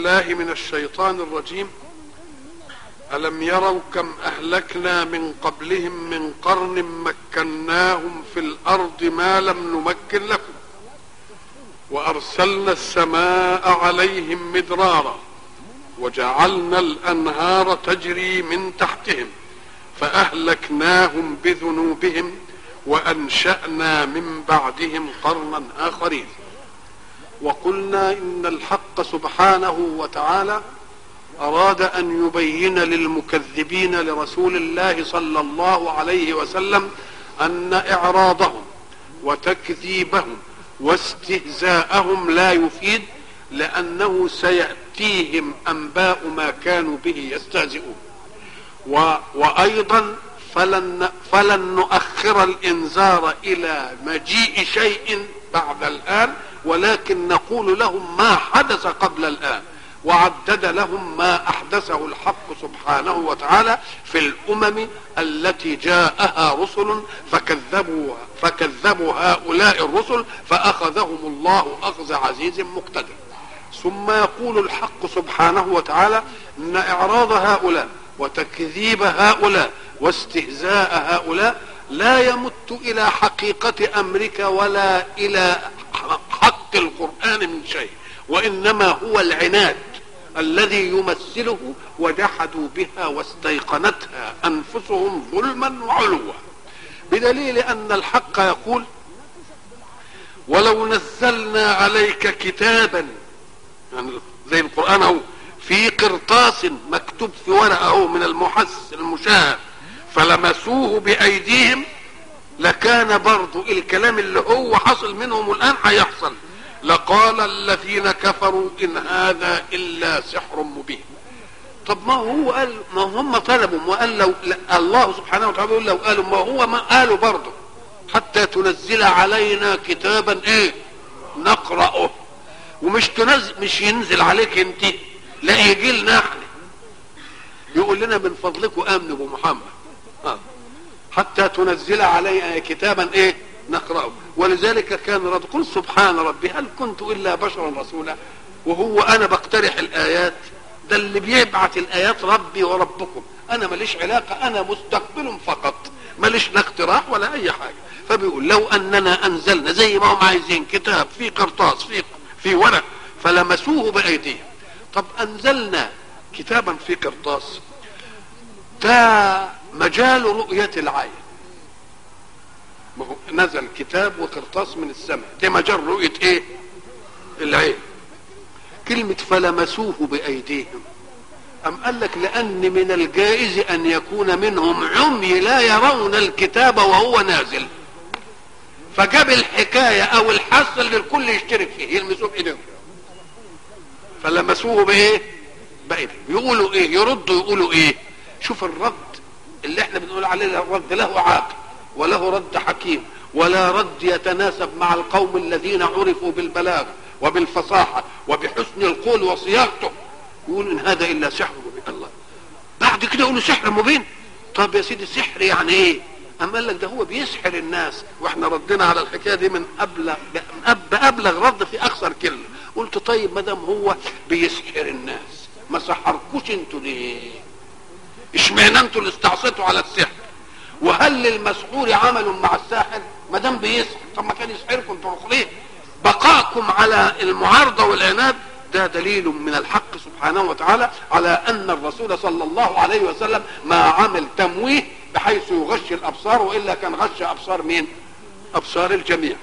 بالله من الشيطان الرجيم ألم يروا كم أهلكنا من قبلهم من قرن مكناهم في الأرض ما لم نمكن لكم وأرسلنا السماء عليهم مدرارا وجعلنا الأنهار تجري من تحتهم فأهلكناهم بذنوبهم وأنشأنا من بعدهم قرنا آخرين وقلنا إن الحق سبحانه وتعالى أراد أن يبين للمكذبين لرسول الله صلى الله عليه وسلم أن إعراضهم وتكذيبهم واستهزاءهم لا يفيد لأنه سيأتيهم أنباء ما كانوا به يستهزئون و... وأيضا فلن, فلن نؤخر الإنذار إلى مجيء شيء بعد الآن ولكن نقول لهم ما حدث قبل الآن وعدد لهم ما احدثه الحق سبحانه وتعالى في الامم التي جاءها رسل فكذبوا فكذبوا هؤلاء الرسل فاخذهم الله اخذ عزيز مقتدر ثم يقول الحق سبحانه وتعالى ان اعراض هؤلاء وتكذيب هؤلاء واستهزاء هؤلاء لا يمت الى حقيقه امرك ولا الى حق القران من شيء وانما هو العناد الذي يمثله وجحدوا بها واستيقنتها انفسهم ظلما وعلوا بدليل ان الحق يقول ولو نزلنا عليك كتابا يعني زي القران اهو في قرطاس مكتوب في ورقه اهو من المحس المشاهد فلمسوه بايديهم لكان برضو الكلام اللي هو حصل منهم الان هيحصل لقال الذين كفروا ان هذا الا سحر مبين طب ما هو قال ما هم طلبوا وقال لو الله سبحانه وتعالى يقول لو قالوا ما هو ما قالوا برضه حتى تنزل علينا كتابا ايه نقرأه ومش تنزل مش ينزل عليك انت لا يجي لنا احنا يقول لنا من فضلكم امنوا بمحمد آه. حتى تنزل علينا كتابا ايه نقرأه ولذلك كان رد قل سبحان ربي هل كنت إلا بشرا رسولا وهو أنا بقترح الآيات ده اللي بيبعت الآيات ربي وربكم أنا ماليش علاقة أنا مستقبل فقط ماليش لا اقتراح ولا أي حاجة فبيقول لو أننا أنزلنا زي ما هم عايزين كتاب في قرطاس في في ورق فلمسوه بأيديهم طب أنزلنا كتابا في قرطاس ده مجال رؤية العين نزل كتاب وقرطاس من السماء ده مجال رؤية ايه العين كلمة فلمسوه بأيديهم أم قال لك لأن من الجائز أن يكون منهم عمي لا يرون الكتاب وهو نازل فجاب الحكاية أو الحص اللي الكل يشترك فيه يلمسوه بإيديهم فلمسوه بإيه؟ بأيديهم يقولوا إيه؟ يردوا يقولوا إيه؟ شوف الرد اللي احنا بنقول عليه الرد له عاقل وله رد حكيم ولا رد يتناسب مع القوم الذين عرفوا بالبلاغ وبالفصاحة وبحسن القول وصياغته يقول ان هذا الا سحر مبين الله بعد كده يقولوا سحر مبين طب يا سيدي سحر يعني ايه اما قال لك ده هو بيسحر الناس واحنا ردنا على الحكايه دي من ابلغ بابلغ رد في اكثر كلمه قلت طيب ما دام هو بيسحر الناس ما سحركوش انتوا ليه اشمعنى انتوا اللي استعصيتوا على السحر وهل للمسحور عمل مع الساحر ما دام بيسحر طب ما كان يسحركم تروحوا ليه بقاءكم على المعارضه والعناد ده دليل من الحق سبحانه وتعالى على ان الرسول صلى الله عليه وسلم ما عمل تمويه بحيث يغش الابصار والا كان غش ابصار مين ابصار الجميع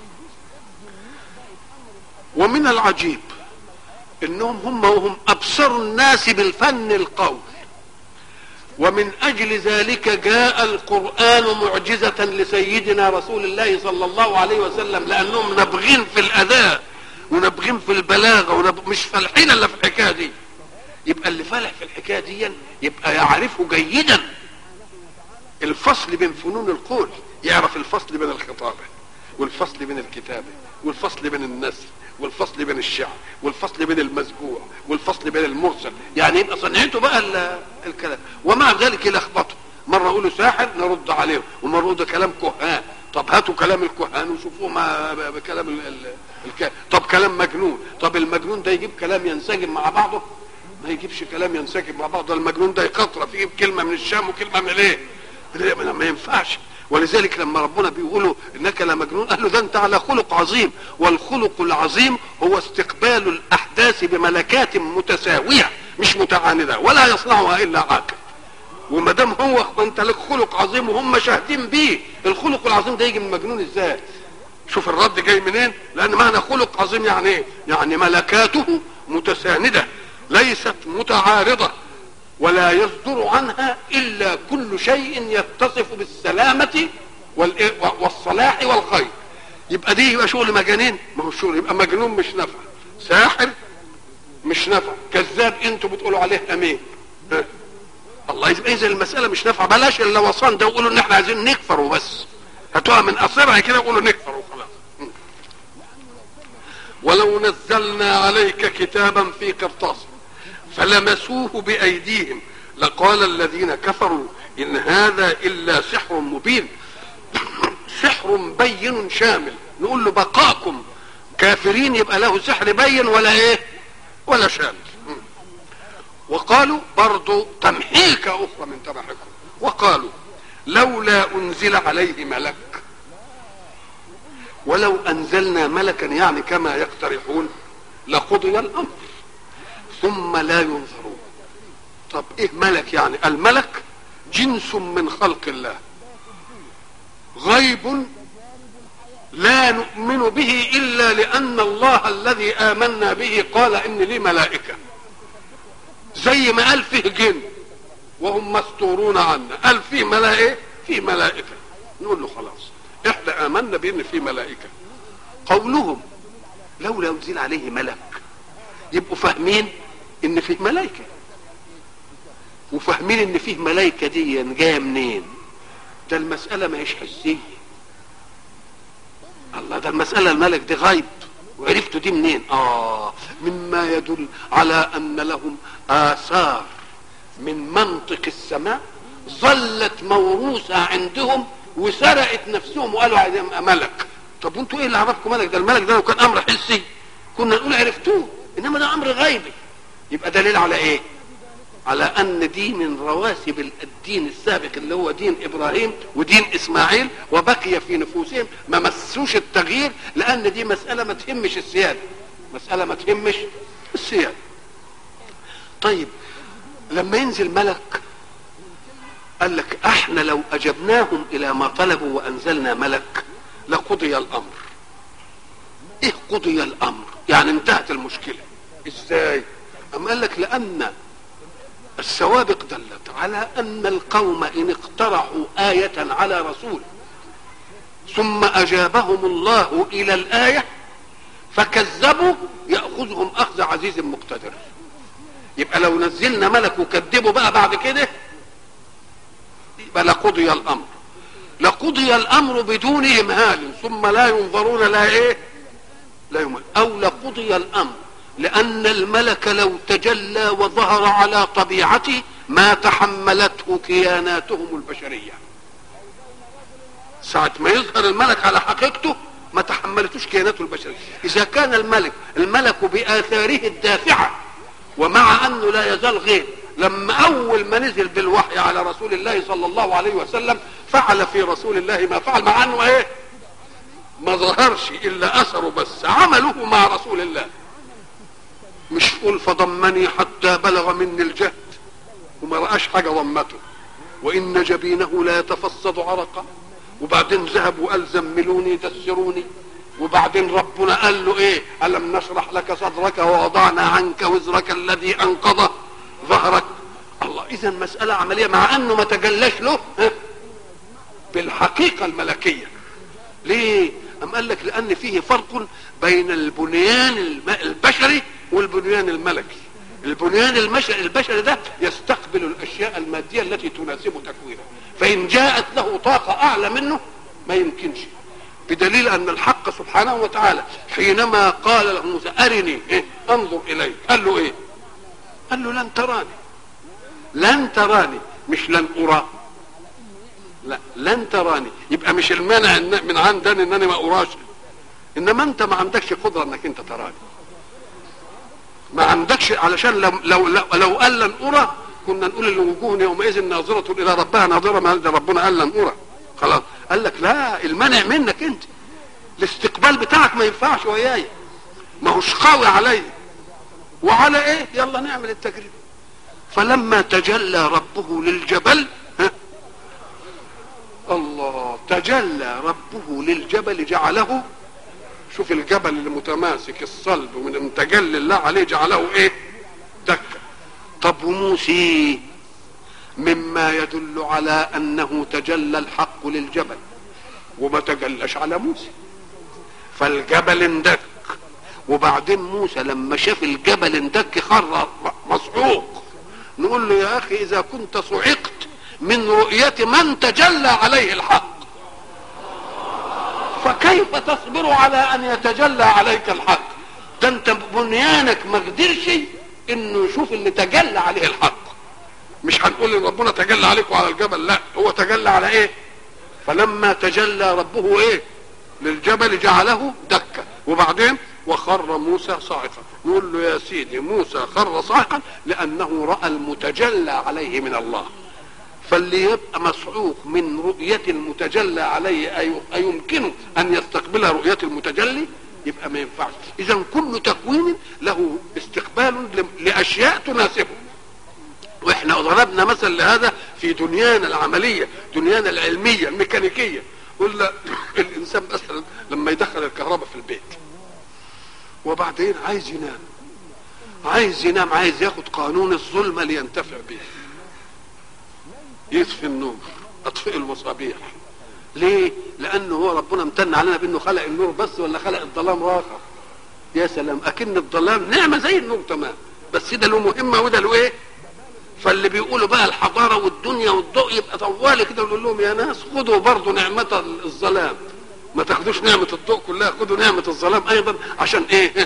ومن العجيب انهم هم وهم ابصر الناس بالفن القول ومن اجل ذلك جاء القران معجزه لسيدنا رسول الله صلى الله عليه وسلم لانهم نابغين في الاداء ونابغين في البلاغه ونب... مش فالحين الا في الحكايه دي يبقى اللي فالح في الحكايه دي يبقى يعرفه جيدا الفصل بين فنون القول يعرف الفصل بين الخطابه والفصل بين الكتابه والفصل بين النثر والفصل بين الشعر والفصل بين المزجوع والفصل بين المرسل يعني يبقى صنعته بقى الكلام ومع ذلك يلخبطوا مره يقولوا ساحر نرد عليهم ومره يقولوا كلام كهان طب هاتوا كلام الكهان وشوفوه مع بكلام ال... ال... الك... طب كلام مجنون طب المجنون ده يجيب كلام ينسجم مع بعضه ما يجيبش كلام ينسجم مع بعضه المجنون ده يقطرف يجيب كلمه من الشام وكلمه من الايه ما ما ينفعش ولذلك لما ربنا بيقولوا انك لمجنون قال له ده انت على خلق عظيم والخلق العظيم هو استقبال الاحداث بملكات متساويه مش متعانده ولا يصنعها الا عاقل وما دام هو انت لك خلق عظيم وهم شاهدين بيه الخلق العظيم ده يجي من مجنون ازاي شوف الرد جاي منين لان معنى خلق عظيم يعني ايه يعني ملكاته متسانده ليست متعارضه ولا يصدر عنها الا كل شيء يتصف بالسلامه والصلاح والخير يبقى دي يبقى شغل مجانين ما هو الشغل يبقى مجنون مش نفع ساحر مش نفع كذاب انتوا بتقولوا عليه امين ها. الله يبقى اذا المساله مش نافعه بلاش اللوصان ده وقولوا ان احنا عايزين نكفر وبس هاتوها من قصرها كده وقولوا نكفر وخلاص ولو نزلنا عليك كتابا في قرطاس فلمسوه بايديهم لقال الذين كفروا ان هذا الا سحر مبين سحر بين شامل نقول له بقاكم كافرين يبقى له سحر بين ولا ايه ولا شامل وقالوا برضو تمحيكة أخرى من تمحكم وقالوا لولا أنزل عليه ملك ولو أنزلنا ملكا يعني كما يقترحون لقضي الأمر ثم لا ينظرون طب إيه ملك يعني الملك جنس من خلق الله غيب لا نؤمن به إلا لأن الله الذي آمنا به قال إن لي ملائكة زي ما قال فيه جن وهم مستورون عنا قال فيه ملائكه فيه ملائكه نقول له خلاص احنا امنا بان فيه ملائكه قولهم لولا انزل عليه ملك يبقوا فاهمين ان فيه ملائكه وفاهمين ان فيه ملائكه دي جايه منين ده المساله ما هيش حسيه الله ده المساله الملك دي غيب وعرفتوا دي منين اه مما يدل على ان لهم اثار من منطق السماء ظلت موروثة عندهم وسرقت نفسهم وقالوا عايزين ملك طب وانتوا ايه اللي عرفكم ملك ده الملك ده لو كان امر حسي كنا نقول عرفتوه انما ده امر غيبي يبقى دليل على ايه على ان دي من رواسب الدين السابق اللي هو دين ابراهيم ودين اسماعيل وبقي في نفوسهم ما مسوش التغيير لان دي مساله ما تهمش السياده مساله ما تهمش السياده طيب لما ينزل ملك قال لك احنا لو اجبناهم الى ما طلبوا وانزلنا ملك لقضي الامر ايه قضي الامر يعني انتهت المشكله ازاي ام قال لك لان السوابق دلت على ان القوم ان اقترحوا آية على رسول ثم اجابهم الله الى الآية فكذبوا يأخذهم اخذ عزيز مقتدر يبقى لو نزلنا ملك وكذبوا بقى بعد كده يبقى لقضي الامر لقضي الامر بدون امهال ثم لا ينظرون لا ايه لا يمهل او لقضي الامر لان الملك لو تجلى وظهر على طبيعته ما تحملته كياناتهم البشريه ساعة ما يظهر الملك على حقيقته ما تحملتوش كياناته البشرية إذا كان الملك الملك بآثاره الدافعة ومع أنه لا يزال غير لما أول ما نزل بالوحي على رسول الله صلى الله عليه وسلم فعل في رسول الله ما فعل مع أنه إيه ما ظهرش إلا أثره بس عمله مع رسول الله مش قول فضمني حتى بلغ مني الجهد وما رأش حاجة ضمته وإن جبينه لا يتفصد عرقا وبعدين ذهب وقال زملوني دسروني وبعدين ربنا قال له ايه الم نشرح لك صدرك ووضعنا عنك وزرك الذي انقض ظهرك الله اذا مسألة عملية مع انه ما تجلاش له ها؟ بالحقيقة الملكية ليه ام قال لك لان فيه فرق بين البنيان الم- البشري والبنيان الملكي البنيان المش- البشري ده يستقبل الاشياء المادية التي تناسب تكوينه فان جاءت له طاقة اعلى منه ما يمكنش بدليل ان الحق سبحانه وتعالى حينما قال له موسى ارني إيه؟ انظر اليك قال له ايه قال له لن تراني لن تراني مش لن ارى لا لن تراني يبقى مش المانع إن- من عندنا انني ما اراش انما انت ما عندكش قدره انك انت تراني ما عندكش علشان لو لو لو, لو قال لن ارى كنا نقول ان وجوه يومئذ ناظرة الى ربها ناظرة ما ده ربنا قال لن ارى خلاص قال لك لا المنع منك انت الاستقبال بتاعك ما ينفعش وياي ما هوش قوي علي وعلى ايه يلا نعمل التجربه فلما تجلى ربه للجبل ها الله تجلى ربه للجبل جعله شوف الجبل المتماسك الصلب ومن تجلي الله عليه جعله ايه دكه طب وموسى مما يدل على انه تجلى الحق للجبل وما تجلاش على موسى فالجبل اندك وبعدين موسى لما شاف الجبل اندك خر مصعوق نقول له يا اخي اذا كنت صعقت من رؤية من تجلى عليه الحق فكيف تصبر على ان يتجلى عليك الحق ده انت بنيانك ما قدرش انه يشوف اللي تجلى عليه الحق مش هنقول ان ربنا تجلى عليكم على الجبل لا هو تجلى على ايه فلما تجلى ربه ايه للجبل جعله دكة وبعدين وخر موسى صاعقا نقول له يا سيدي موسى خر صاعقا لانه راى المتجلى عليه من الله فاللي يبقى مصعوق من رؤية المتجلى عليه أي- أيمكنه أن يستقبل رؤية المتجلي يبقى ما ينفعش إذا كل تكوين له استقبال ل- لأشياء تناسبه واحنا ضربنا مثل لهذا في دنيانا العملية دنيانا العلمية الميكانيكية قلنا الإنسان مثلا لما يدخل الكهرباء في البيت وبعدين عايز ينام عايز ينام عايز ياخد قانون الظلمة لينتفع به يطفي النور اطفئ المصابيح ليه لانه هو ربنا امتن علينا بانه خلق النور بس ولا خلق الظلام اخر يا سلام اكن الظلام نعمه زي النور تمام بس ده له مهمه وده له ايه فاللي بيقولوا بقى الحضاره والدنيا والضوء يبقى طوالي كده ونقول لهم يا ناس خدوا برضه نعمه الظلام ما تاخدوش نعمه الضوء كلها خدوا نعمه الظلام ايضا عشان ايه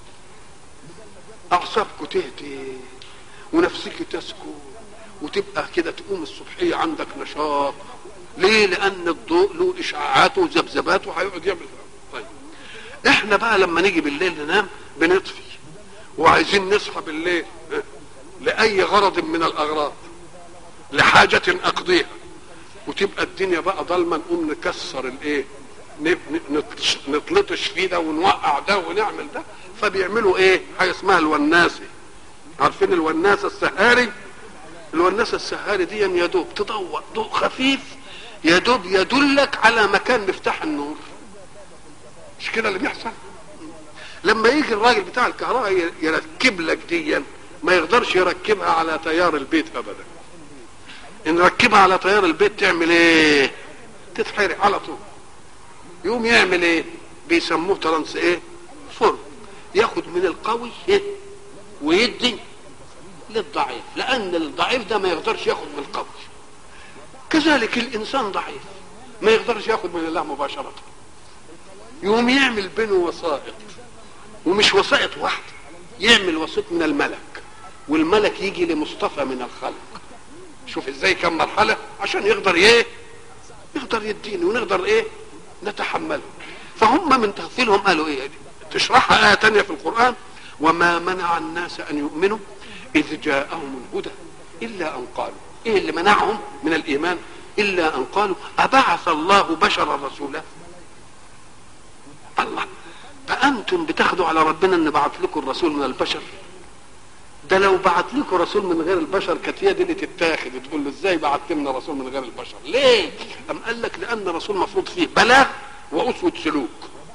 اعصابكم تهدي ونفسك تسكن وتبقى كده تقوم الصبحيه عندك نشاط ليه لان الضوء له اشعاعاته وذبذباته وهيقعد يعمل طيب احنا بقى لما نيجي بالليل ننام بنطفي وعايزين نصحى بالليل اه، لاي غرض من الاغراض لحاجه اقضيها وتبقى الدنيا بقى ضلمه نقوم نكسر الايه ن- ن- نطش- نطلطش فيه ده ونوقع ده ونعمل ده فبيعملوا ايه حاجه اسمها الوناسي عارفين الوناسه السهاري الوناسه السهاري دي يا دوب تضوء ضوء خفيف يا دوب يدلك على مكان مفتاح النور مش كده اللي بيحصل لما يجي الراجل بتاع الكهرباء ي- يركب لك دي ما يقدرش يركبها على تيار البيت ابدا ان ركبها على تيار البيت تعمل ايه تتحرق على طول يقوم يعمل ايه بيسموه ترانس ايه فرن ياخد من القوي إيه؟ ويدي للضعيف لان الضعيف ده ما يقدرش ياخد من القوي كذلك الانسان ضعيف ما يقدرش ياخد من الله مباشره يقوم يعمل بينه وسائط ومش وسائط واحده يعمل وسيط من الملك والملك يجي لمصطفى من الخلق شوف ازاي كم مرحله عشان يقدر ايه يقدر يديني ونقدر ايه نتحمله فهم من تغفيلهم قالوا ايه تشرحها آية تانية في القرآن وما منع الناس أن يؤمنوا إذ جاءهم الهدى إلا أن قالوا إيه اللي منعهم من الإيمان إلا أن قالوا أبعث الله بشرا رسولا الله فأنتم بتاخدوا على ربنا أن بعث لكم الرسول من البشر ده لو بعت لكم رسول من غير البشر كانت هي دي اللي تتاخد تقول له ازاي بعت لنا رسول من غير البشر ليه ام قال لك لان الرسول مفروض فيه بلاغ واسوه سلوك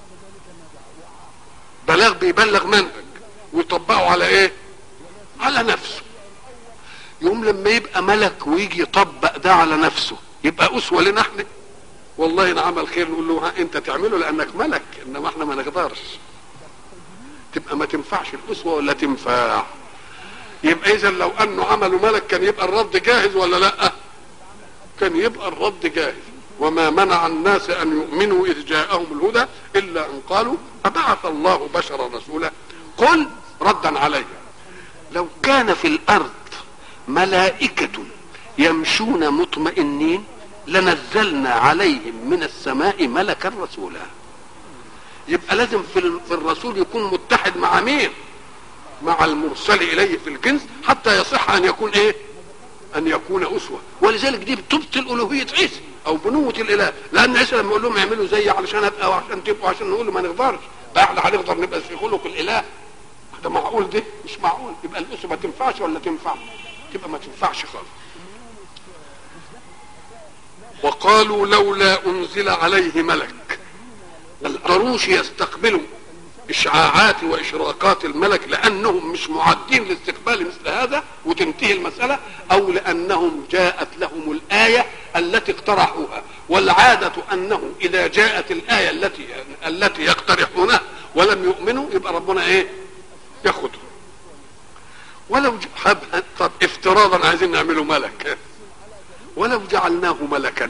بلاغ بيبلغ منهج ويطبقه على ايه على نفسه يوم لما يبقى ملك ويجي يطبق ده على نفسه يبقى اسوه لنا احنا والله ان عمل خير نقول له ها انت تعمله لانك ملك انما احنا ما نقدرش تبقى ما تنفعش الاسوه ولا تنفع يبقى اذا لو انه عملوا ملك كان يبقى الرد جاهز ولا لا كان يبقى الرد جاهز وما منع الناس ان يؤمنوا اذ جاءهم الهدى الا ان قالوا ابعث الله بشرا رسولا قل ردا عليه لو كان في الارض ملائكه يمشون مطمئنين لنزلنا عليهم من السماء ملكا رسولا يبقى لازم في ال- في الرسول يكون متحد مع مين مع المرسل اليه في الجنس حتى يصح ان يكون ايه ان يكون اسوه ولذلك دي بتبطل الوهيه عيسى او بنوه الاله لان عيسى لما يقول لهم اعملوا زي علشان ابقى وعشان تبقوا عشان نقول له ما نقدرش بقى احنا هنقدر نبقى في خلق الاله ده معقول ده مش معقول يبقى الاسوه ما تنفعش ولا تنفع تبقى ما تنفعش خالص وقالوا لولا انزل عليه ملك القروش يستقبلوا اشعاعات واشراقات الملك لانهم مش معدين لاستقبال مثل هذا وتنتهي المساله او لانهم جاءت لهم الايه التي اقترحوها والعاده انه اذا جاءت الايه التي التي يقترحونها ولم يؤمنوا يبقى ربنا ايه ياخذهم ولو حب طب افتراضا عايزين نعمله ملك ولو جعلناه ملكا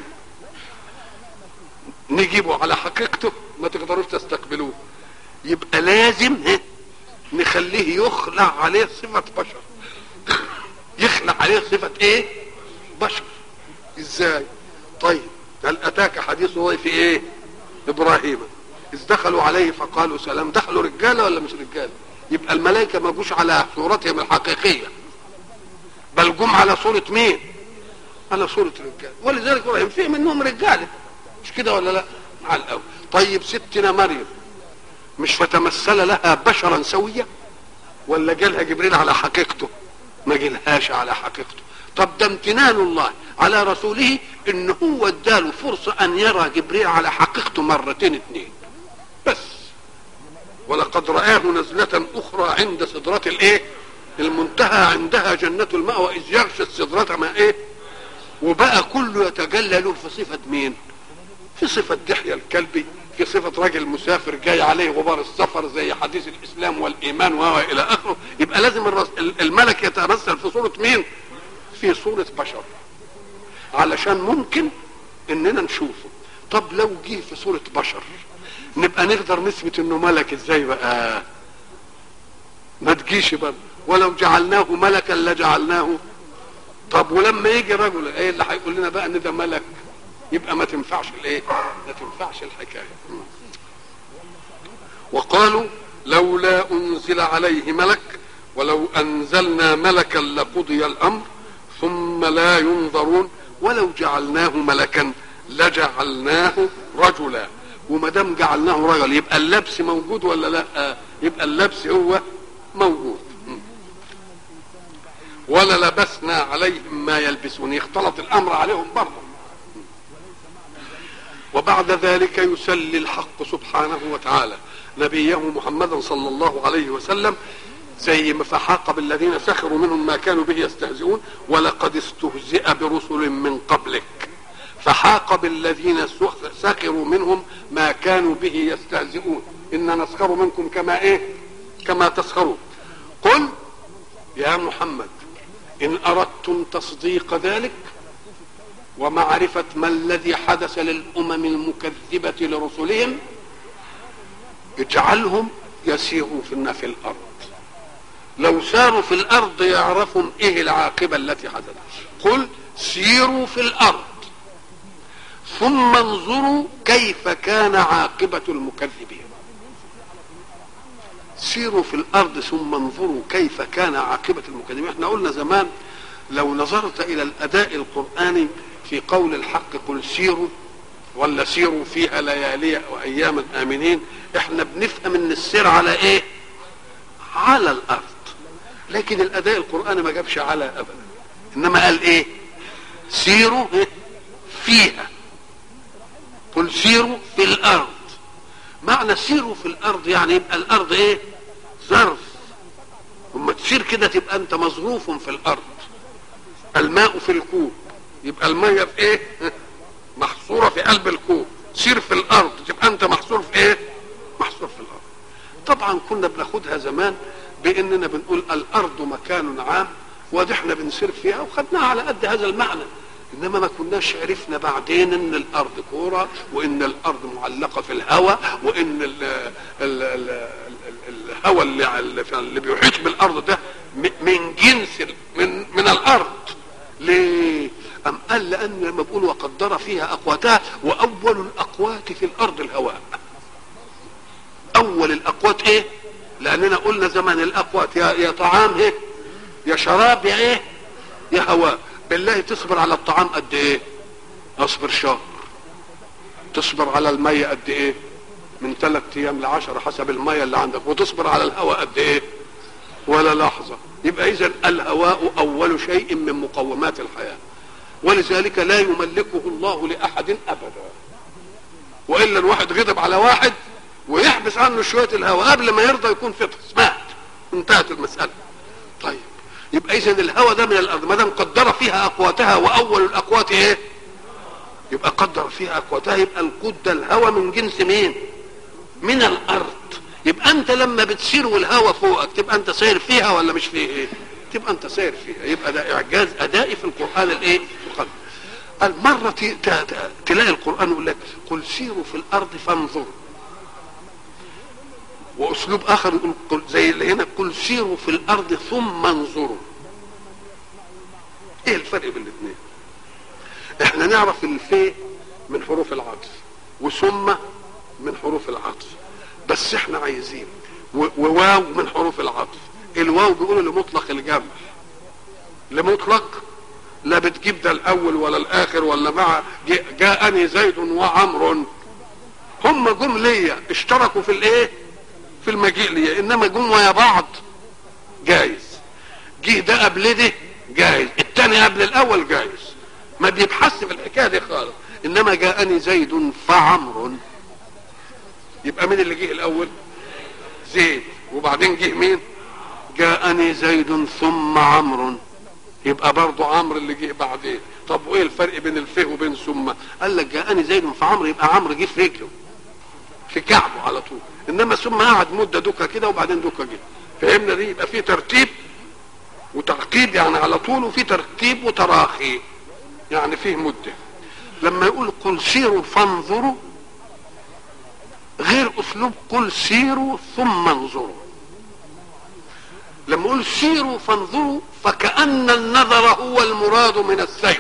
نجيبه على حقيقته ما تقدروش تستقبلوه يبقى لازم نخليه يخلع عليه صفة بشر يخلع عليه صفة ايه بشر ازاي طيب هل اتاك حديث ضيف ايه ابراهيم اذ دخلوا عليه فقالوا سلام دخلوا رجاله ولا مش رجاله يبقى الملائكه ما جوش على صورتهم الحقيقيه بل جم على صوره مين على صوره رجال ولذلك ابراهيم فيه منهم رجاله مش كده ولا لا على الاول طيب ستنا مريم مش فتمثل لها بشرا سويا ولا جالها جبريل على حقيقته ما جالهاش على حقيقته طب ده امتنان الله على رسوله ان هو اداله فرصه ان يرى جبريل على حقيقته مرتين اتنين بس ولقد رآه نزلة أخرى عند سدرة الإيه؟ المنتهى عندها جنة المأوى إذ يغشى السدرة ما إيه؟ وبقى كله يتجلى له في صفة مين؟ في صفة دحية الكلبي في صفة راجل مسافر جاي عليه غبار السفر زي حديث الإسلام والإيمان وهو إلى آخره يبقى لازم الرس... الملك يتمثل في صورة مين؟ في صورة بشر علشان ممكن إننا نشوفه طب لو جه في صورة بشر نبقى نقدر نثبت انه ملك ازاي بقى ما تجيش بقى ولو جعلناه ملكا لجعلناه طب ولما يجي رجل ايه اللي هيقول لنا بقى ان ده ملك يبقى ما تنفعش الايه ما تنفعش الحكايه وقالوا لولا انزل عليه ملك ولو انزلنا ملكا لقضي الامر ثم لا ينظرون ولو جعلناه ملكا لجعلناه رجلا وما دام جعلناه رجل يبقى اللبس موجود ولا لا يبقى اللبس هو موجود ولا لبسنا عليهم ما يلبسون يختلط الامر عليهم برضه وبعد ذلك يسلي الحق سبحانه وتعالى نبيه محمدا صلى الله عليه وسلم زي ما فحاق بالذين سخروا منهم ما كانوا به يستهزئون ولقد استهزئ برسل من قبلك فحاق بالذين سخروا منهم ما كانوا به يستهزئون إن نسخر منكم كما إيه كما تسخرون قل يا محمد إن أردتم تصديق ذلك ومعرفة ما الذي حدث للأمم المكذبة لرسلهم اجعلهم يسيروا في في الأرض لو ساروا في الأرض يعرفوا إيه العاقبة التي حدثت قل سيروا في الأرض ثم انظروا كيف كان عاقبة المكذبين سيروا في الأرض ثم انظروا كيف كان عاقبة المكذبين احنا قلنا زمان لو نظرت إلى الأداء القرآني في قول الحق قل سيروا ولا سيروا فيها ليالي وأياما آمنين احنا بنفهم ان السير على ايه على الأرض لكن الأداء القرآني ما جابش على أبدا إنما قال ايه سيروا فيها قل سيروا في الارض معنى سيروا في الارض يعني يبقى الارض ايه ظرف اما تسير كده تبقى انت مظروف في الارض الماء في الكوب يبقى الميه في ايه محصوره في قلب الكوب سير في الارض تبقى انت محصور في ايه محصور في الارض طبعا كنا بناخدها زمان باننا بنقول الارض مكان عام وادي احنا بنسير فيها وخدناها على قد هذا المعنى انما ما كناش عرفنا بعدين ان الارض كوره وان الارض معلقه في الهواء وان ال ال ال الهواء اللي, اللي بيحيط بالارض ده من جنس من من الارض ليه ام قال لان لما بقول وقدر فيها اقواتها واول الاقوات في الارض الهواء اول الاقوات ايه لاننا قلنا قلنا زمان الاقوات يا يا طعام ايه يا شراب يا ايه يا هواء بالله تصبر على الطعام قد ايه اصبر شهر تصبر على المية قد ايه من ثلاث ايام لعشرة حسب المية اللي عندك وتصبر على الهواء قد ايه ولا لحظة يبقى اذا الهواء اول شيء من مقومات الحياة ولذلك لا يملكه الله لاحد ابدا والا الواحد غضب على واحد ويحبس عنه شويه الهواء قبل ما يرضى يكون فطس مات انتهت المساله طيب يبقى اذا الهواء ده من الارض ما دام قدر فيها اقواتها واول الاقوات ايه يبقى قدر فيها اقواتها يبقى القد الهواء من جنس مين من الارض يبقى انت لما بتسير والهواء فوقك تبقى انت ساير فيها ولا مش فيه ايه تبقى انت ساير فيها يبقى ده اعجاز ادائي في القران الايه القلب المرة تلاقي القرآن يقول لك قل سيروا في الأرض فانظروا وأسلوب آخر يقول قل زي اللي هنا قل سيروا في الأرض ثم انظروا إيه الفرق بين الاثنين؟ إحنا نعرف الفي من حروف العطف وثم من حروف العطف بس إحنا عايزين وواو من حروف العطف الواو بيقولوا لمطلق الجمع لمطلق لا بتجيب ده الاول ولا الاخر ولا مع جاءني زيد وعمر هم جم ليا اشتركوا في الايه في المجيء ليا انما جم ويا بعض جايز جه ده قبل ده جايز الثاني قبل الاول جايز ما بيبحث في الحكايه دي خالص انما جاءني زيد فعمر يبقى مين اللي جه الاول زيد وبعدين جه مين جاءني زيد ثم عمرو يبقى برضه عمرو اللي جه بعدين طب وايه الفرق بين الفه وبين ثم قال لك جاءني زيد فعمرو يبقى عمرو جه في رجله في كعبه على طول انما ثم قعد مده دوكا كده وبعدين دوكا جه فهمنا دي يبقى في ترتيب وتعقيب يعني على طول وفي ترتيب وتراخي يعني فيه مده لما يقول قل سيروا فانظروا غير اسلوب قل سيروا ثم انظروا لما اقول سيروا فانظروا فكأن النظر هو المراد من السير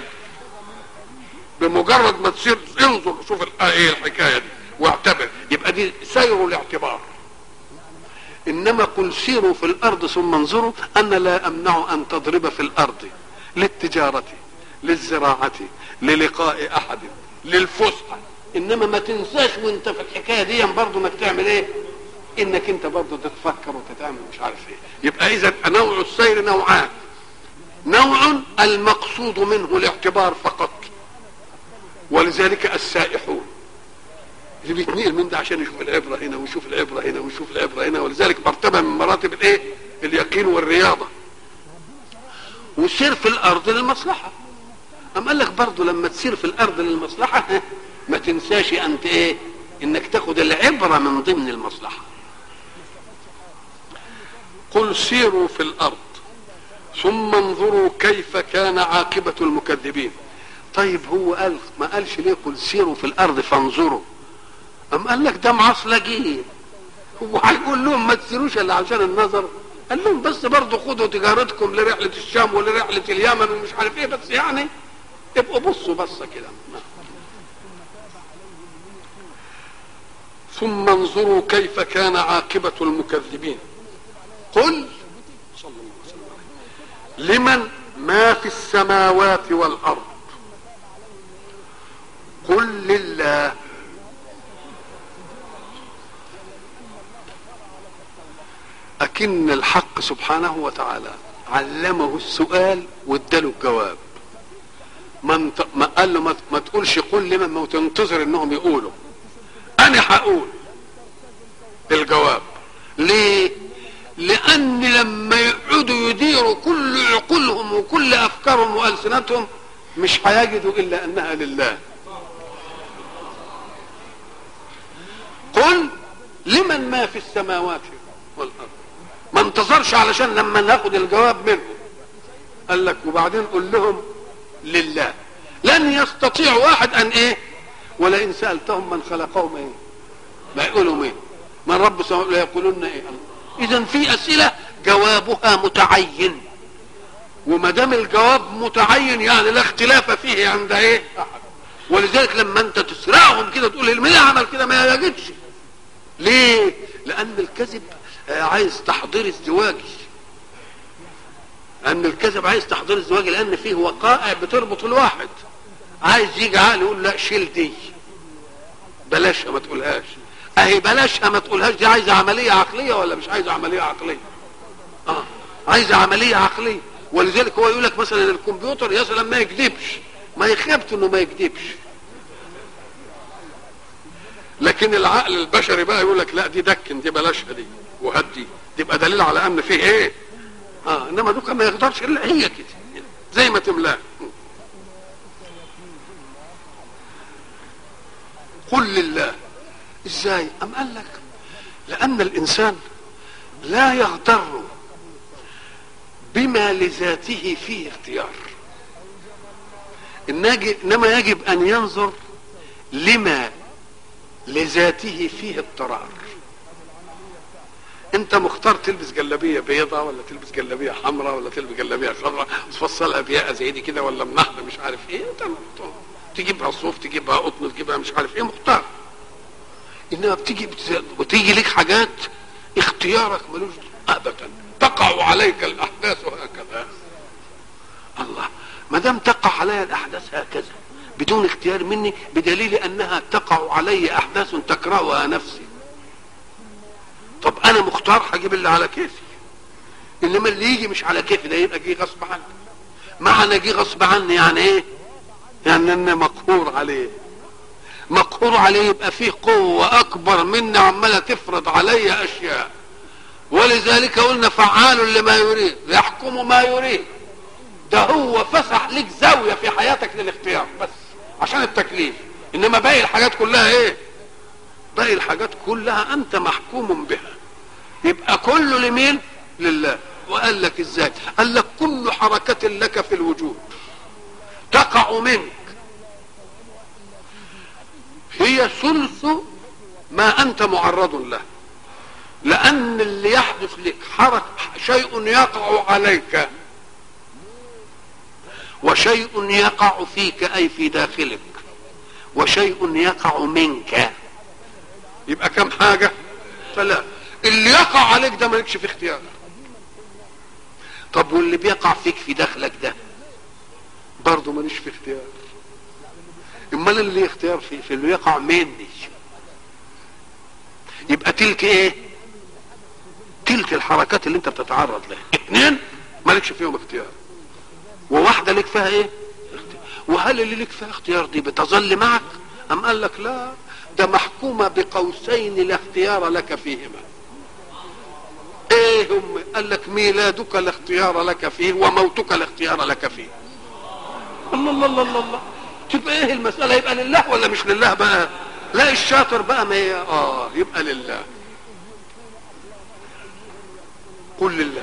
بمجرد ما تسير انظر شوف ايه الحكايه دي واعتبر يبقى دي سير الاعتبار انما قل سيروا في الارض ثم انظروا انا لا امنع ان تضرب في الارض للتجاره للزراعه للقاء احد للفسحه انما ما تنساش وانت في الحكايه دي برضه انك تعمل ايه انك انت برضه تتفكر وتتعمل مش عارف ايه يبقى اذا نوع السير نوعان نوع المقصود منه الاعتبار فقط ولذلك السائحون اللي بيتنقل من ده عشان يشوف العبرة هنا ويشوف العبرة هنا ويشوف العبرة هنا ولذلك مرتبة من مراتب الايه اليقين والرياضة والسير في الارض للمصلحة أم قال لك برضه لما تسير في الارض للمصلحة ما تنساش انت ايه انك تاخد العبرة من ضمن المصلحة قل سيروا في الارض ثم انظروا كيف كان عاقبة المكذبين طيب هو قال ما قالش ليه قل سيروا في الارض فانظروا ام قال لك ده معصلجين هو هيقول لهم ما تسيروش الا عشان النظر قال لهم بس برضه خدوا تجارتكم لرحلة الشام ولرحلة اليمن ومش عارف ايه بس يعني ابقوا بصوا بصة كده ثم انظروا كيف كان عاقبة المكذبين قل صلى الله عليه وسلم لمن ما في السماوات والأرض قل لله أكن الحق سبحانه وتعالى علمه السؤال واداله الجواب ما, ما قال له ما تقولش قل لمن ما تنتظر انهم يقولوا انا هقول الجواب ليه لان لما يقعدوا يديروا كل عقولهم وكل افكارهم والسنتهم مش هيجدوا الا انها لله قل لمن ما في السماوات والارض ما انتظرش علشان لما ناخد الجواب منه قال لك وبعدين قل لهم لله لن يستطيع واحد ان ايه ولئن سالتهم من خلقهم ايه ما يقولوا ايه من رب السماوات لا يقولون ايه اذا في اسئله جوابها متعين وما دام الجواب متعين يعني لا اختلاف فيه عند ايه احد ولذلك لما انت تسرعهم كده تقول مين عمل كده ما يجدش ليه لان الكذب آه، عايز تحضير ازدواجي ان الكذب عايز تحضير ازدواجي لان فيه وقائع بتربط الواحد عايز يجي عقل يقول لا شيل دي بلاشها ما تقولهاش اهي بلاشها ما تقولهاش دي عايزه عمليه عقليه ولا مش عايزه عمليه عقليه اه عايزه عمليه عقليه ولذلك هو يقول لك مثلا الكمبيوتر يا سلام ما يكذبش ما يخافت انه ما يكذبش لكن العقل البشري بقى يقول لك لا دي دكن دي بلاشها دي وهدي دي يبقى دليل على ان فيه ايه اه انما دوكا ما يقدرش الا هي كده زي ما تملاه قل لله ازاي ام قال لك لان الانسان لا يغتر بما لذاته فيه اختيار انما يجب ان ينظر لما لذاته فيه اضطرار انت مختار تلبس جلابيه بيضاء ولا تلبس جلابيه حمراء ولا تلبس جلابيه خضراء تفصلها بياقه زي دي كده ولا منحله مش عارف ايه انت مختار تجيبها صوف تجيبها قطن تجيبها مش عارف ايه مختار انما بتيجي وتيجي لك حاجات اختيارك ملوش ابدا تقع عليك الاحداث هكذا الله ما دام تقع علي الاحداث هكذا بدون اختيار مني بدليل انها تقع علي احداث تكرهها نفسي طب انا مختار هجيب اللي على كيفي انما اللي يجي مش على كيفي ده يبقى جه غصب عني معنى جه غصب عني يعني ايه يعني انا مقهور عليه مقهور عليه يبقى فيه قوة اكبر مني عمالة تفرض علي اشياء ولذلك قلنا فعال لما يريد يحكم ما يريد ده هو فسح لك زاوية في حياتك للاختيار بس عشان التكليف انما باقي الحاجات كلها ايه باقي الحاجات كلها انت محكوم بها يبقى كله لمين لله وقال لك ازاي قال لك كل حركة لك في الوجود تقع منك هي ثلث ما انت معرض له لان اللي يحدث لك حرك شيء يقع عليك وشيء يقع فيك اي في داخلك وشيء يقع منك يبقى كم حاجة ثلاث اللي يقع عليك ده مالكش في اختيار طب واللي بيقع فيك في داخلك ده برضه ماليش في اختيار امال اللي اختيار في, في اللي يقع مني يبقى تلك ايه تلك الحركات اللي انت بتتعرض لها اثنين مالكش فيهم اختيار وواحده لك فيها ايه وهل اللي لك فيها اختيار دي بتظل معك ام قال لك لا ده محكومه بقوسين لا اختيار لك فيهما ايه هم قال لك ميلادك لا اختيار لك فيه وموتك لا اختيار لك فيه الله الله الله الله, الله. تبقى ايه المساله يبقى لله ولا مش لله بقى لا الشاطر بقى ما ي... اه يبقى لله قل لله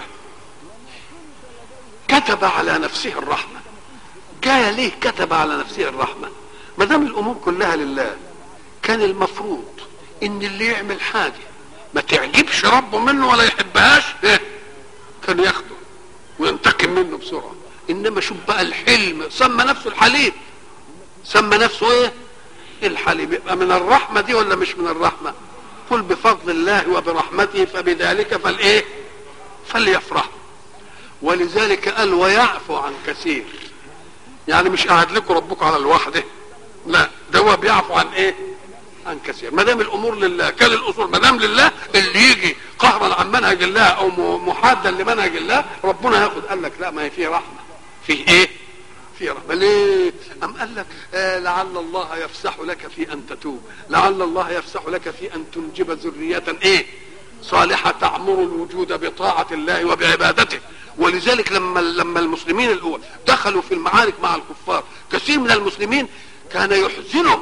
كتب على نفسه الرحمه جايه ليه كتب على نفسه الرحمه ما دام الامور كلها لله كان المفروض ان اللي يعمل حاجه ما تعجبش ربه منه ولا يحبهاش إيه؟ كان ياخده وينتقم منه بسرعه انما شوف بقى الحلم سمى نفسه الحليم سمى نفسه ايه الحليم يبقى من الرحمه دي ولا مش من الرحمه قل بفضل الله وبرحمته فبذلك فالايه فليفرح ولذلك قال ويعفو عن كثير يعني مش قاعد لكم ربكم على الوحده لا ده هو بيعفو عن ايه عن كثير ما دام الامور لله كان الاصول ما دام لله اللي يجي قهرا عن منهج الله او محادا لمنهج الله ربنا ياخد قال لك لا ما هي فيه رحمه فيه ايه في رحمة ليه أم قال لك آه لعل الله يفسح لك في أن تتوب لعل الله يفسح لك في أن تنجب ذرية إيه صالحة تعمر الوجود بطاعة الله وبعبادته ولذلك لما لما المسلمين الأول دخلوا في المعارك مع الكفار كثير من المسلمين كان يحزنه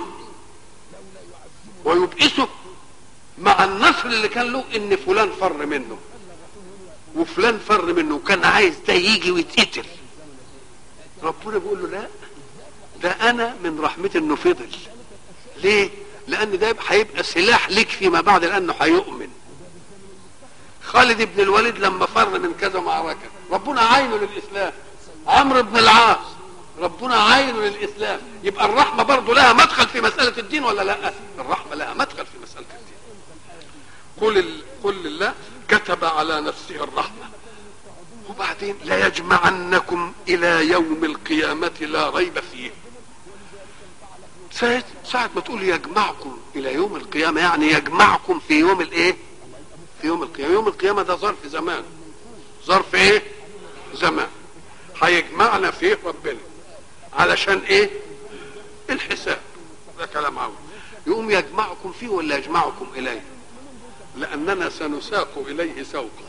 ويبئسه مع النصر اللي كان له ان فلان فر منه وفلان فر منه وكان عايز ده يجي ويتقتل ربنا بيقول له لا ده انا من رحمتي انه فضل ليه لان ده هيبقى سلاح لك فيما بعد لانه هيؤمن خالد بن الوليد لما فر من كذا معركه ربنا عينه للاسلام عمرو بن العاص ربنا عينه للاسلام يبقى الرحمه برضه لها مدخل في مساله الدين ولا لا الرحمه لها مدخل في مساله الدين قل ال... قل لله كتب على نفسه الرحمة وبعدين ليجمعنكم إلى يوم القيامة لا ريب فيه ساعة, ساعة ما تقول يجمعكم إلى يوم القيامة يعني يجمعكم في يوم الإيه؟ في يوم القيامة يوم القيامة ده ظرف زمان ظرف إيه؟ زمان هيجمعنا فيه ربنا علشان إيه؟ الحساب ده كلام عاوز يقوم يجمعكم فيه ولا يجمعكم إليه؟ لأننا سنساق إليه سوقا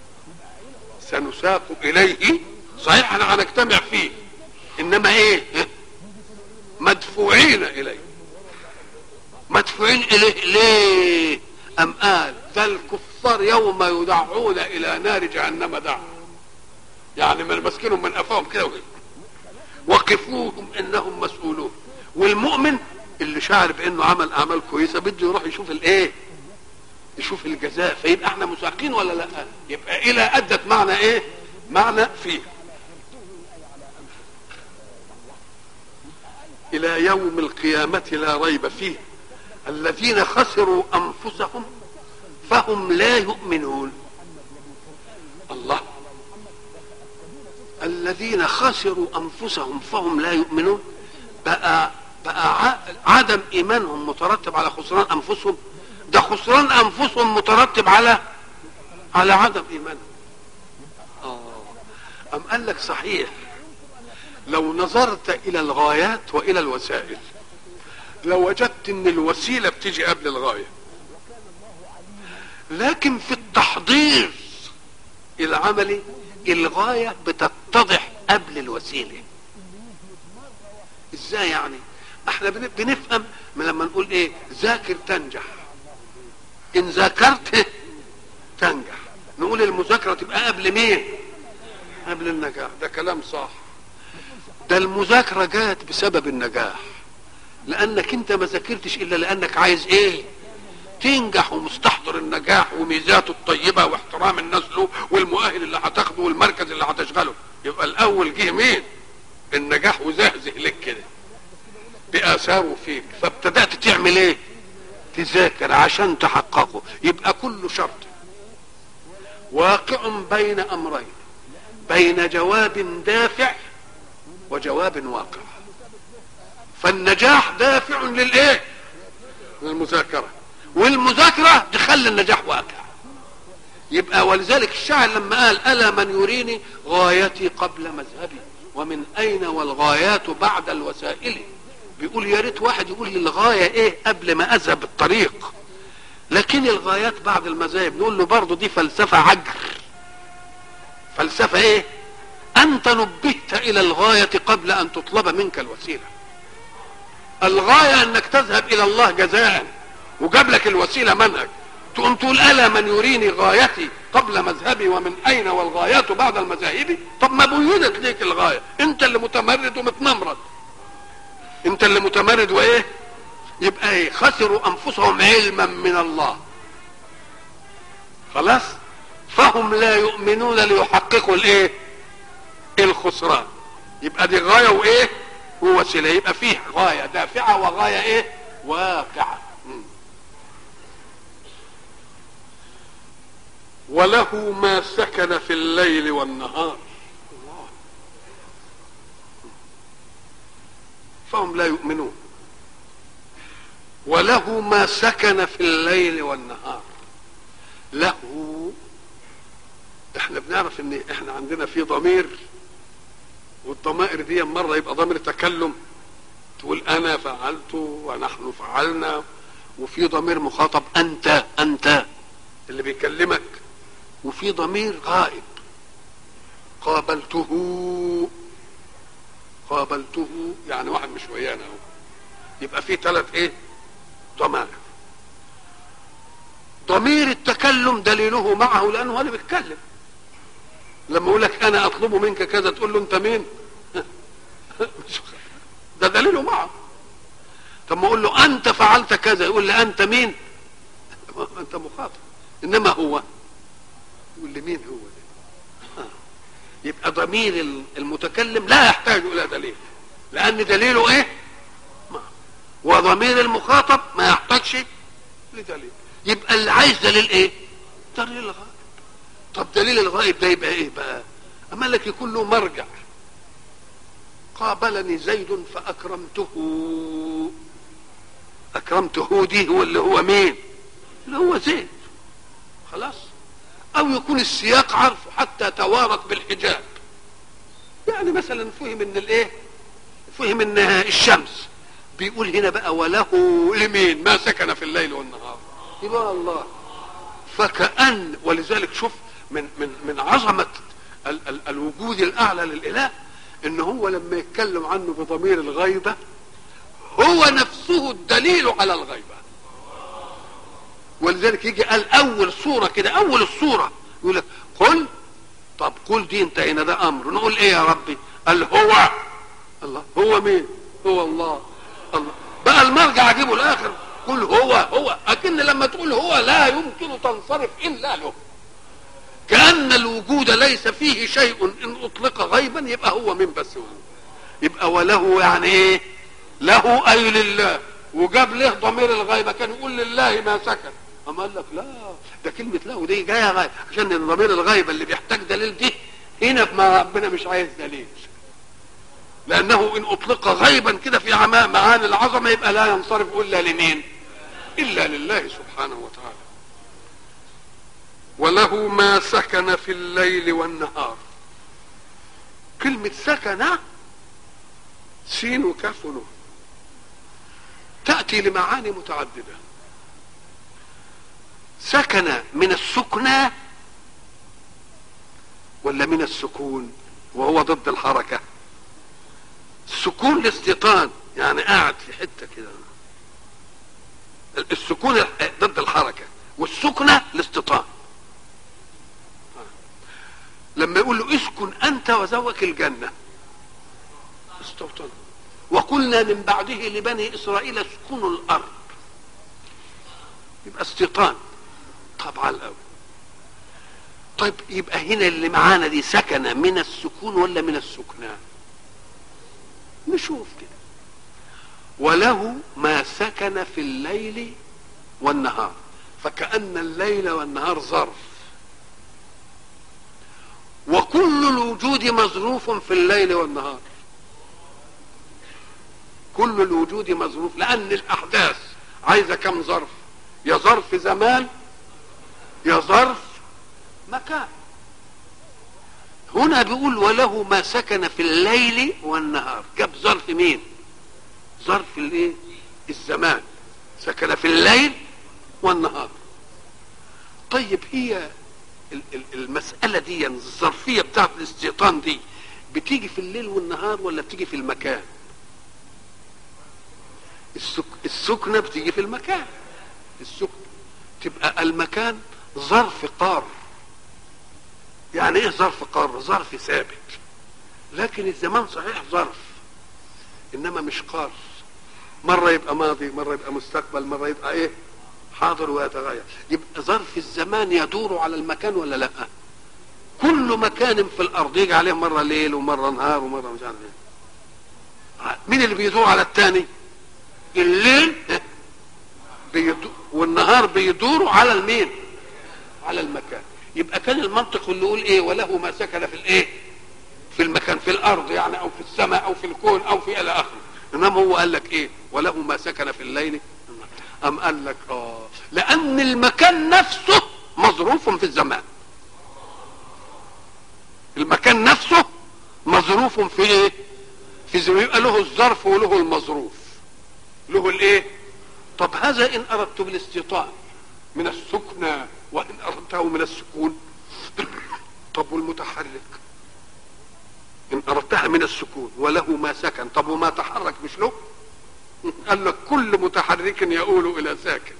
سنساق إليه صحيح احنا هنجتمع فيه إنما إيه مدفوعين إليه مدفوعين إليه ليه أم قال ذا الكفار يوم يدعون إلى نار جهنم دعا يعني من مسكنهم من أفاهم كده وكده وقفوهم إنهم مسؤولون والمؤمن اللي شعر بأنه عمل أعمال كويسة بده يروح يشوف الإيه يشوف الجزاء فيبقى احنا مساقين ولا لا يبقى الى ادت معنى ايه معنى فيه الى يوم القيامة لا ريب فيه الذين خسروا انفسهم فهم لا يؤمنون الله الذين خسروا انفسهم فهم لا يؤمنون بقى بقى عدم ايمانهم مترتب على خسران انفسهم ده خسران انفسهم مترتب على على عدم ايمانهم اه ام قال لك صحيح لو نظرت الى الغايات والى الوسائل لو وجدت ان الوسيله بتيجي قبل الغايه لكن في التحضير العملي الغايه بتتضح قبل الوسيله ازاي يعني احنا بنفهم من لما نقول ايه ذاكر تنجح ان ذاكرت تنجح نقول المذاكره تبقى قبل مين قبل النجاح ده كلام صح ده المذاكره جات بسبب النجاح لانك انت ما ذاكرتش الا لانك عايز ايه تنجح ومستحضر النجاح وميزاته الطيبه واحترام الناس له والمؤهل اللي هتاخده والمركز اللي هتشغله يبقى الاول جه مين النجاح وزهزه لك كده باثاره فيك فابتدات تعمل ايه تذاكر عشان تحققه يبقى كل شرط واقع بين امرين بين جواب دافع وجواب واقع فالنجاح دافع للايه للمذاكره والمذاكره تخلي النجاح واقع يبقى ولذلك الشاعر لما قال الا من يريني غايتي قبل مذهبي ومن اين والغايات بعد الوسائل بيقول يا ريت واحد يقول لي الغايه ايه قبل ما اذهب الطريق لكن الغايات بعد المذاهب نقول له برضه دي فلسفه عجر فلسفه ايه انت نبهت الى الغايه قبل ان تطلب منك الوسيله الغايه انك تذهب الى الله جزاء وجاب لك الوسيله منهج تقوم تقول الا من يريني غايتي قبل مذهبي ومن اين والغايات بعد المذاهب طب ما بينت ليك الغايه انت اللي متمرد ومتنمرد انت اللي متمرد وايه يبقى ايه خسروا انفسهم علما من الله خلاص فهم لا يؤمنون ليحققوا الايه الخسران يبقى دي غايه وايه ووسيله يبقى فيه غايه دافعه وغايه ايه واقعه وله ما سكن في الليل والنهار الله فهم لا يؤمنون وله ما سكن في الليل والنهار له احنا بنعرف ان احنا عندنا في ضمير والضمائر دي مره يبقى ضمير تكلم تقول انا فعلت ونحن فعلنا وفي ضمير مخاطب انت انت اللي بيكلمك وفي ضمير غائب قابلته قابلته يعني واحد مش ويانا اهو يبقى في ثلاث ايه ضمائر ضمير التكلم دليله معه لانه هو اللي بيتكلم لما يقول لك انا اطلب منك كذا تقول له انت مين ده دليله معه طب ما اقول له انت فعلت كذا يقول لي انت مين انت مخاطب انما هو يقول لي مين هو ده آه. يبقى ضمير المتكلم لا يحتاج الى دليل لان دليله ايه ما. وضمير المخاطب ما يحتاجش لدليل يبقى اللي عايز دليل ايه دليل الغائب طب دليل الغائب ده يبقى ايه بقى اما لك يكون له مرجع قابلني زيد فاكرمته اكرمته دي هو اللي هو مين اللي هو زيد خلاص او يكون السياق عرفه حتى توارت بالحجاب يعني مثلا فهم ان الايه فهم ان الشمس بيقول هنا بقى وله لمين ما سكن في الليل والنهار يبقى الله فكأن ولذلك شوف من من من عظمة ال ال الوجود الأعلى للإله إن هو لما يتكلم عنه بضمير الغيبة هو نفسه الدليل على الغيبة ولذلك يجي قال أول صورة كده أول الصورة يقول لك قل طب قل دي انت هنا ده أمر نقول إيه يا ربي قال هو الله هو مين هو الله الله بقى المرجع اجيبه الاخر قل هو هو اكن لما تقول هو لا يمكن تنصرف الا له كان الوجود ليس فيه شيء ان اطلق غيبا يبقى هو من بس هو يبقى وله يعني ايه له اي لله وجاب له ضمير الغيبه كان يقول لله ما سكن اما قال لك لا ده كلمه له دي جايه غيب عشان ضمير الغيبه اللي بيحتاج دليل دي هنا ما ربنا مش عايز دليل لانه ان اطلق غيبا كده في معاني العظمه يبقى لا ينصرف الا لمين الا لله سبحانه وتعالى وله ما سكن في الليل والنهار كلمة سكن سين وكاف ونون تأتي لمعاني متعددة سكن من السكنى ولا من السكون وهو ضد الحركه السكون الاستيطان يعني قاعد في حته كده السكون ضد الحركه والسكنه الاستيطان لما يقول له اسكن انت وزوجك الجنه استوطن وقلنا من بعده لبني اسرائيل اسكنوا الارض يبقى استيطان طبعا الاول طيب يبقى هنا اللي معانا دي سكن من السكون ولا من السكنان نشوف كده وله ما سكن في الليل والنهار فكأن الليل والنهار ظرف وكل الوجود مظروف في الليل والنهار كل الوجود مظروف لأن الأحداث عايزة كم ظرف يا ظرف زمان يا ظرف مكان هنا بيقول وله ما سكن في الليل والنهار جاب ظرف مين ظرف الايه الزمان سكن في الليل والنهار طيب هي المسألة دي الظرفية بتاعت الاستيطان دي بتيجي في الليل والنهار ولا بتيجي في المكان السك... السكنة بتيجي في المكان السكنة تبقى المكان ظرف قار يعني ايه ظرف قار ظرف ثابت لكن الزمان صحيح ظرف انما مش قار مرة يبقى ماضي مرة يبقى مستقبل مرة يبقى ايه حاضر ويتغير يبقى ظرف الزمان يدور على المكان ولا لا كل مكان في الارض يجي عليه مرة ليل ومرة نهار ومرة مش عارف ايه مين اللي بيدور على الثاني الليل بيدور والنهار بيدوروا على المين على المكان يبقى كان المنطق اللي يقول ايه وله ما سكن في الايه في المكان في الارض يعني او في السماء او في الكون او في الى اخره انما هو قال لك ايه وله ما سكن في الليل ام قال لك اه لان المكان نفسه مظروف في الزمان المكان نفسه مظروف في ايه في زمان يبقى له الظرف وله المظروف له الايه طب هذا ان اردت بالاستيطان من السكنى وان اردته من السكون طب والمتحرك ان اردتها من السكون وله ما سكن طب وما تحرك مش له قال لك كل متحرك يؤول الى ساكن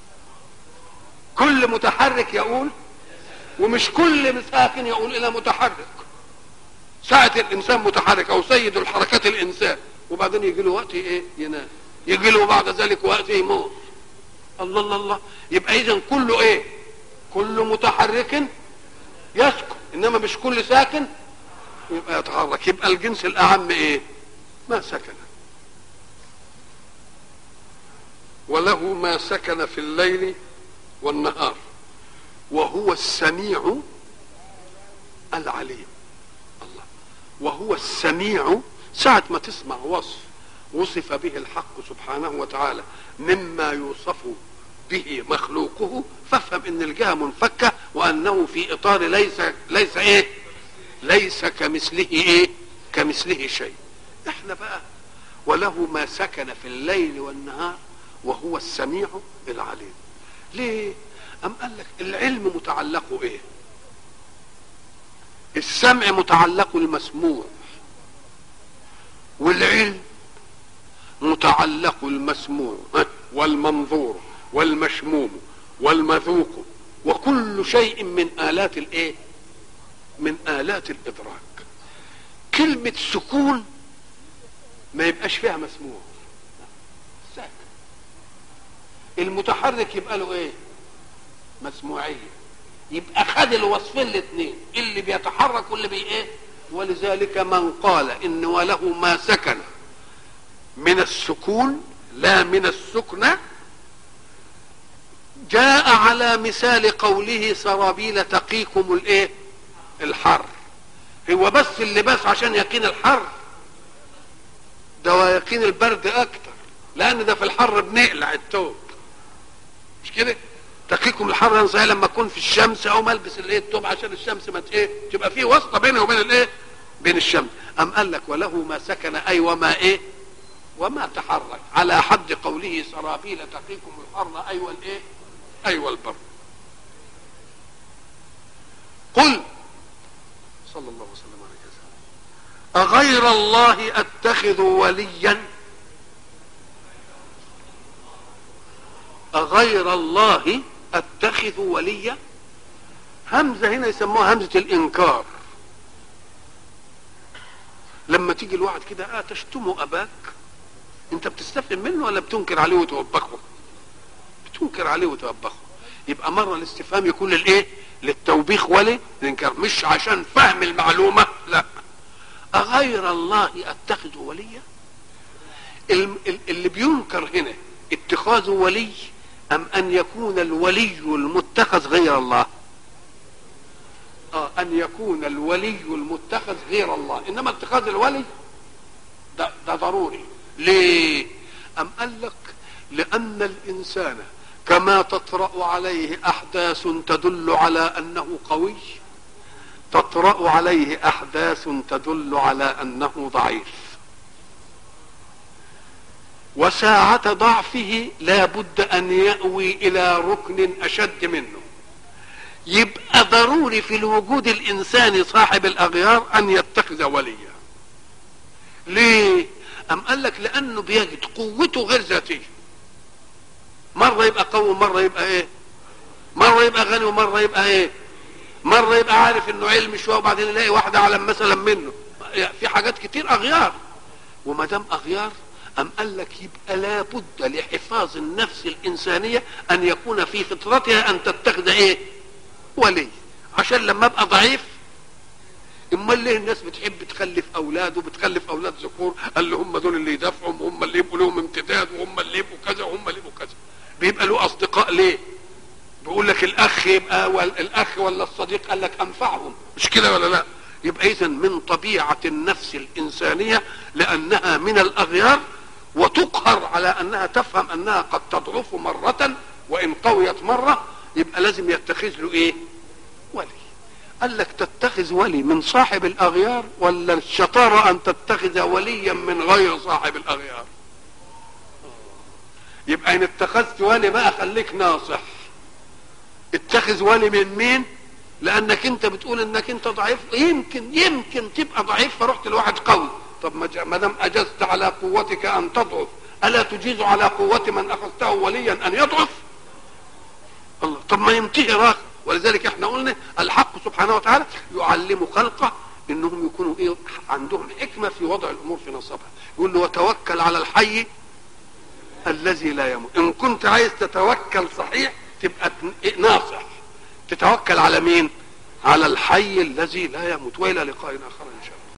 كل متحرك يؤول ومش كل ساكن يؤول الى متحرك ساعة الانسان متحرك او سيد الحركات الانسان وبعدين يجي له وقت ايه ينام يجي له بعد ذلك وقت يموت الله الله الله يبقى اذا كله ايه كل متحرك يسكن انما مش كل ساكن يبقى يتحرك يبقى الجنس الاعم ايه ما سكن وله ما سكن في الليل والنهار وهو السميع العليم الله وهو السميع ساعة ما تسمع وصف وصف به الحق سبحانه وتعالى مما يوصف به مخلوقه فافهم ان الجهه منفكه وانه في اطار ليس ليس ايه؟ ليس كمثله ايه؟ كمثله شيء. احنا بقى وله ما سكن في الليل والنهار وهو السميع العليم. ليه؟ أم قال لك العلم متعلقه ايه؟ السمع متعلق المسموع والعلم متعلق المسموع والمنظور والمشموم والمذوق وكل شيء من آلات الايه من آلات الإدراك كلمة سكون ما يبقاش فيها مسموع ساكن المتحرك يبقى له ايه مسموعية يبقى خد الوصفين الاثنين اللي بيتحرك واللي بي ايه ولذلك من قال ان وله ما سكن من السكون لا من السكنه جاء على مثال قوله سرابيل تقيكم الايه الحر هو بس اللباس عشان يقين الحر ده يقين البرد اكتر لان ده في الحر بنقلع التوب مش كده تقيكم الحر انا زي لما اكون في الشمس او ملبس الايه التوب عشان الشمس ما ايه تبقى في واسطه بيني وبين الايه بين الشمس ام قال لك وله ما سكن اي وما ايه وما تحرك على حد قوله سرابيل تقيكم الحر ايوه الايه ايوه البر قل صلى الله وسلم عليه وسلم اغير الله اتخذ وليا اغير الله اتخذ وليا همزه هنا يسموها همزه الانكار لما تيجي الواحد كده اه تشتم اباك انت بتستفهم منه ولا بتنكر عليه وتوبخه بتنكر عليه وتوبخه يبقى مره الاستفهام يكون للايه للتوبيخ ولا الانكار مش عشان فهم المعلومه لا اغير الله اتخذ وليا اللي بينكر هنا اتخاذ ولي ام ان يكون الولي المتخذ غير الله آه ان يكون الولي المتخذ غير الله انما اتخاذ الولي ده, ده ضروري ليه ام قال لك لان الانسان كما تطرا عليه احداث تدل على انه قوي تطرا عليه احداث تدل على انه ضعيف وساعة ضعفه لا بد أن يأوي إلى ركن أشد منه يبقى ضروري في الوجود الإنساني صاحب الأغيار أن يتخذ وليا ليه أم قال لك لأنه بيجد قوته غير ذاتية مرة يبقى قوي ومرة يبقى إيه مرة يبقى غني ومرة يبقى إيه مرة يبقى عارف إنه علم شوية وبعدين يلاقي واحدة أعلم مثلا منه في حاجات كتير أغيار وما دام أغيار أم قال لك يبقى لابد لحفاظ النفس الإنسانية أن يكون في فطرتها أن تتخذ إيه؟ ولي عشان لما أبقى ضعيف امال ليه الناس بتحب تخلف اولاد وبتخلف اولاد ذكور قال له هم دول اللي يدافعوا وهم اللي يبقوا لهم امتداد وهم اللي يبقوا كذا وهم اللي يبقوا كذا بيبقى له اصدقاء ليه بيقول لك الاخ يبقى الاخ ولا الصديق قال لك انفعهم مش كده ولا لا يبقى اذا من طبيعه النفس الانسانيه لانها من الاغيار وتقهر على انها تفهم انها قد تضعف مرة وان قويت مرة يبقى لازم يتخذ له ايه ولي قال لك تتخذ ولي من صاحب الاغيار ولا الشطارة ان تتخذ وليا من غير صاحب الاغيار يبقى ان اتخذت ولي بقى خليك ناصح اتخذ ولي من مين لانك انت بتقول انك انت ضعيف يمكن يمكن تبقى ضعيف فرحت لواحد قوي طب ما دام اجزت على قوتك ان تضعف الا تجيز على قوه من اخذته وليا ان يضعف الله طب ما ينتهي راخ ولذلك احنا قلنا الحق سبحانه وتعالى يعلم خلقه انهم يكونوا ايه عندهم حكمه في وضع الامور في نصبها يقول له وتوكل على الحي الذي لا يموت ان كنت عايز تتوكل صحيح تبقى ناصح تتوكل على مين على الحي الذي لا يموت والى لقاء اخر ان شاء الله